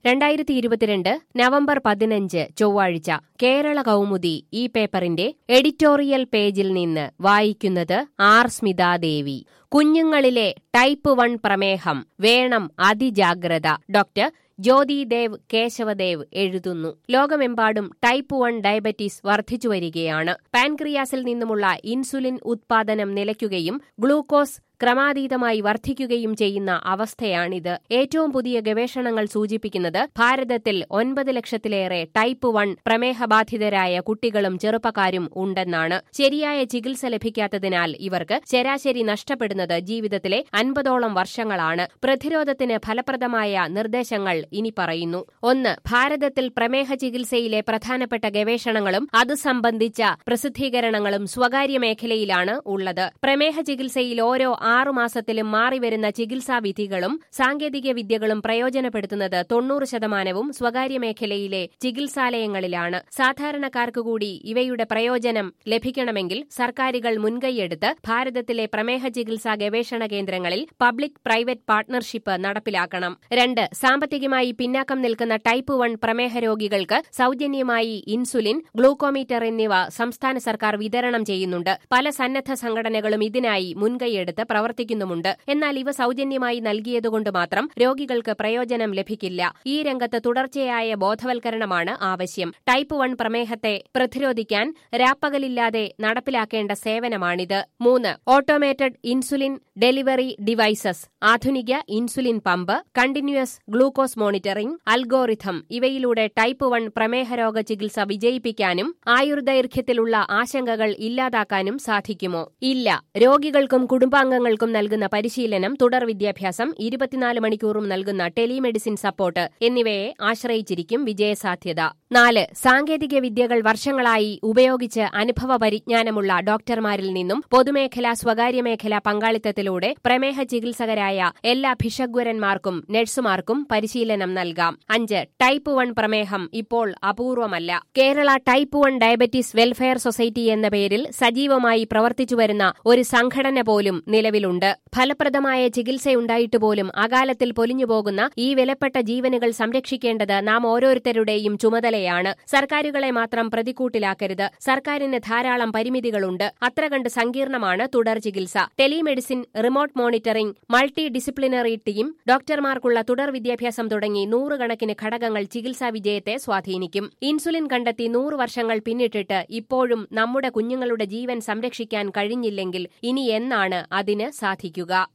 രണ്ടായിരത്തി ഇരുപത്തിരണ്ട് നവംബർ പതിനഞ്ച് ചൊവ്വാഴ്ച കേരള കൗമുദി ഈ പേപ്പറിന്റെ എഡിറ്റോറിയൽ പേജിൽ നിന്ന് വായിക്കുന്നത് ആർ സ്മിതാദേവി കുഞ്ഞുങ്ങളിലെ ടൈപ്പ് വൺ പ്രമേഹം വേണം അതിജാഗ്രത ഡോക്ടർ ജ്യോതിദേവ് കേശവദേവ് എഴുതുന്നു ലോകമെമ്പാടും ടൈപ്പ് വൺ ഡയബറ്റീസ് വർദ്ധിച്ചുവരികയാണ് പാൻക്രിയാസിൽ നിന്നുമുള്ള ഇൻസുലിൻ ഉത്പാദനം നിലയ്ക്കുകയും ഗ്ലൂക്കോസ് ക്രമാതീതമായി വർദ്ധിക്കുകയും ചെയ്യുന്ന അവസ്ഥയാണിത് ഏറ്റവും പുതിയ ഗവേഷണങ്ങൾ സൂചിപ്പിക്കുന്നത് ഭാരതത്തിൽ ഒൻപത് ലക്ഷത്തിലേറെ ടൈപ്പ് വൺ പ്രമേഹബാധിതരായ കുട്ടികളും ചെറുപ്പക്കാരും ഉണ്ടെന്നാണ് ശരിയായ ചികിത്സ ലഭിക്കാത്തതിനാൽ ഇവർക്ക് ശരാശരി നഷ്ടപ്പെടുന്നത് ജീവിതത്തിലെ അൻപതോളം വർഷങ്ങളാണ് പ്രതിരോധത്തിന് ഫലപ്രദമായ നിർദ്ദേശങ്ങൾ ഇനി പറയുന്നു ഒന്ന് ഭാരതത്തിൽ പ്രമേഹ ചികിത്സയിലെ പ്രധാനപ്പെട്ട ഗവേഷണങ്ങളും അത് സംബന്ധിച്ച പ്രസിദ്ധീകരണങ്ങളും സ്വകാര്യ മേഖലയിലാണ് ഉള്ളത് പ്രമേഹ ചികിത്സയിൽ ഓരോ ആറുമാസത്തിലും മാറിവരുന്ന ചികിത്സാ വിധികളും സാങ്കേതിക വിദ്യകളും പ്രയോജനപ്പെടുത്തുന്നത് തൊണ്ണൂറ് ശതമാനവും സ്വകാര്യ മേഖലയിലെ ചികിത്സാലയങ്ങളിലാണ് സാധാരണക്കാർക്ക് കൂടി ഇവയുടെ പ്രയോജനം ലഭിക്കണമെങ്കിൽ സർക്കാരുകൾ മുൻകൈയെടുത്ത് ഭാരതത്തിലെ പ്രമേഹ ചികിത്സാ ഗവേഷണ കേന്ദ്രങ്ങളിൽ പബ്ലിക് പ്രൈവറ്റ് പാർട്ണർഷിപ്പ് നടപ്പിലാക്കണം രണ്ട് സാമ്പത്തികമായി പിന്നാക്കം നിൽക്കുന്ന ടൈപ്പ് വൺ പ്രമേഹ രോഗികൾക്ക് സൗജന്യമായി ഇൻസുലിൻ ഗ്ലൂക്കോമീറ്റർ എന്നിവ സംസ്ഥാന സർക്കാർ വിതരണം ചെയ്യുന്നുണ്ട് പല സന്നദ്ധ സംഘടനകളും ഇതിനായി മുൻകൈയെടുത്ത് പ്രവർത്തിക്കുന്നുമുണ്ട് എന്നാൽ ഇവ സൗജന്യമായി നൽകിയതുകൊണ്ട് മാത്രം രോഗികൾക്ക് പ്രയോജനം ലഭിക്കില്ല ഈ രംഗത്ത് തുടർച്ചയായ ബോധവൽക്കരണമാണ് ആവശ്യം ടൈപ്പ് വൺ പ്രമേഹത്തെ പ്രതിരോധിക്കാൻ രാപ്പകലില്ലാതെ നടപ്പിലാക്കേണ്ട സേവനമാണിത് മൂന്ന് ഓട്ടോമേറ്റഡ് ഇൻസുലിൻ ഡെലിവറി ഡിവൈസസ് ആധുനിക insulin pump continuous glucose monitoring algorithm ഇവയിലൂടെ ടൈപ്പ് വൺ പ്രമേഹ രോഗ ചികിത്സ വിജയിപ്പിക്കാനും ആയുർദൈർഘ്യത്തിലുള്ള ആശങ്കകൾ ഇല്ലാതാക്കാനും സാധിക്കുമോ ഇല്ല രോഗികൾക്കും കുടുംബാംഗങ്ങൾക്കും നൽകുന്ന പരിശീലനം തുടർ വിദ്യാഭ്യാസം ഇരുപത്തിനാല് മണിക്കൂറും നൽകുന്ന ടെലിമെഡിസിൻ സപ്പോർട്ട് എന്നിവയെ ആശ്രയിച്ചിരിക്കും വിജയസാധ്യത നാല് സാങ്കേതിക വിദ്യകൾ വർഷങ്ങളായി ഉപയോഗിച്ച് അനുഭവ പരിജ്ഞാനമുള്ള ഡോക്ടർമാരിൽ നിന്നും പൊതുമേഖലാ സ്വകാര്യ മേഖലാ പങ്കാളിത്തത്തിലൂടെ പ്രമേഹ ചികിത്സകരായ എല്ലാ ഭിഷഗ്വരന്മാർക്കും നഴ്സുമാർക്കും പരിശീലനം നൽകാം അഞ്ച് ടൈപ്പ് വൺ പ്രമേഹം ഇപ്പോൾ അപൂർവമല്ല Kerala type one diabetes welfare society എന്ന പേരിൽ സജീവമായി പ്രവർത്തിച്ചുവരുന്ന ഒരു സംഘടന പോലും നിലവിലുണ്ട് ഫലപ്രദമായ ചികിത്സയുണ്ടായിട്ട് പോലും അകാലത്തിൽ പൊലിഞ്ഞുപോകുന്ന ഈ വിലപ്പെട്ട ജീവനുകൾ സംരക്ഷിക്കേണ്ടത് നാം ഓരോരുത്തരുടെയും ചുമതലയാണ് സർക്കാരുകളെ മാത്രം പ്രതിക്കൂട്ടിലാക്കരുത് സർക്കാരിന് ധാരാളം പരിമിതികളുണ്ട് അത്ര കണ്ട് സങ്കീർണമാണ് തുടർ ചികിത്സ telemedicine remote monitoring multidisciplinary team ഡോക്ടർമാർക്കുള്ള തുടർ വിദ്യാഭ്യാസം തുടങ്ങി നൂറുകണക്കിന് ഘടകങ്ങൾ ചികിത്സാ വിജയത്തെ സ്വാധീനിക്കും ഇൻസുലിൻ കണ്ടെത്തി നൂറ് വർഷങ്ങൾ പിന്നിട്ടിട്ട് ഇപ്പോഴും നമ്മുടെ കുഞ്ഞുങ്ങളുടെ ജീവൻ സംരക്ഷിക്കാൻ കഴിഞ്ഞില്ലെങ്കിൽ ഇനി എന്നാണ് അതിന് സാധിക്കുക